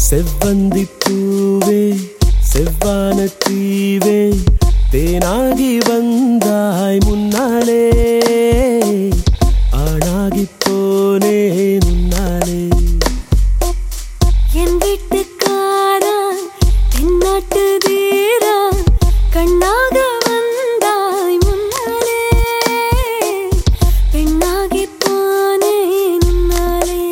செவ்வந்தி பூவே செவ்வான தீவே தேனாகி வந்தாய் முன்னாலே ஆணாகி போனே முன்னாலே என் வீட்டுக்காரா தென்னாட்டு தீரா கண்ணாக வந்தாய் முன்னாலே பெண்ணாகி போனேன் உன்னாலே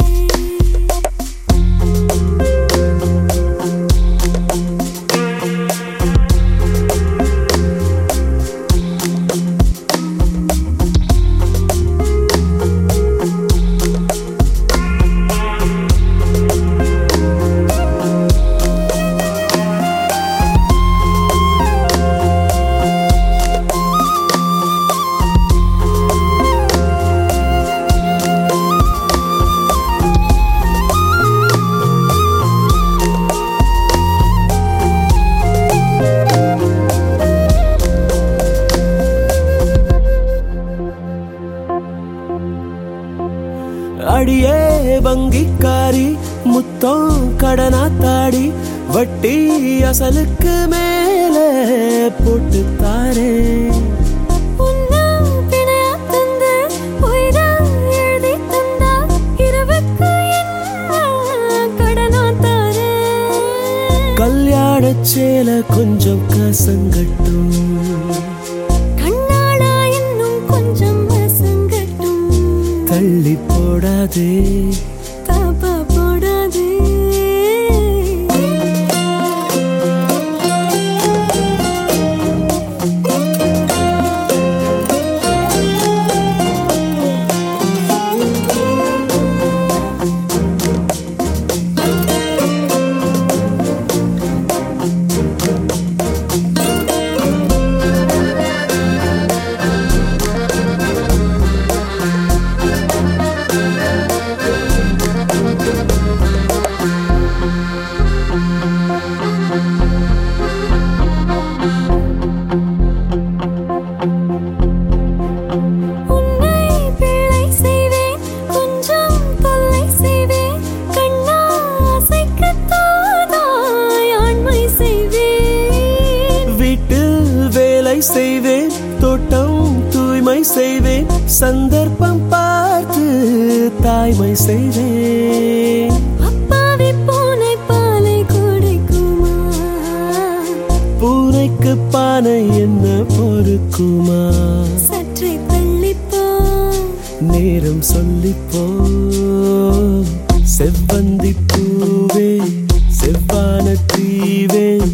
அடியே வங்கிக்காரி முத்தம் கடனாத்தாடி வட்டி அசலுக்கு மேலே போட்டு தாரே உன்னா பிணையா தந்து உயிரா எழுதி தந்தா இரவுக்கு என்ன கடனா தாரேன் கல்யாண சேல கொஞ்சம் கசங்கட்டும் கண்ணாளா இன்னும் கொஞ்சம் வசங்கட்டும் தள்ளி போடாதே தாப்பா போடாதே உன்னை பிழை செய்வேன் கொஞ்சம் தொல்லை செய்வேன் கண்ணா அசைக்கத்தாதாய் ஆண்மை செய்வேன் வீட்டில் வேலை செய்வேன் தோட்டம் தூய்மை செய்வேன் சந்தர்ப்பம் பார்த்து தாய்மை செய்வேன் அப்பாவி பூனை பாலை குடிக்குமா பூனைக்கு பானை என்ன பொறுக்குமா சற்றே தள்ளிப்போ நேரம் சொல்லிப்போ செவ்வந்தி பூவே செவ்வான தீவே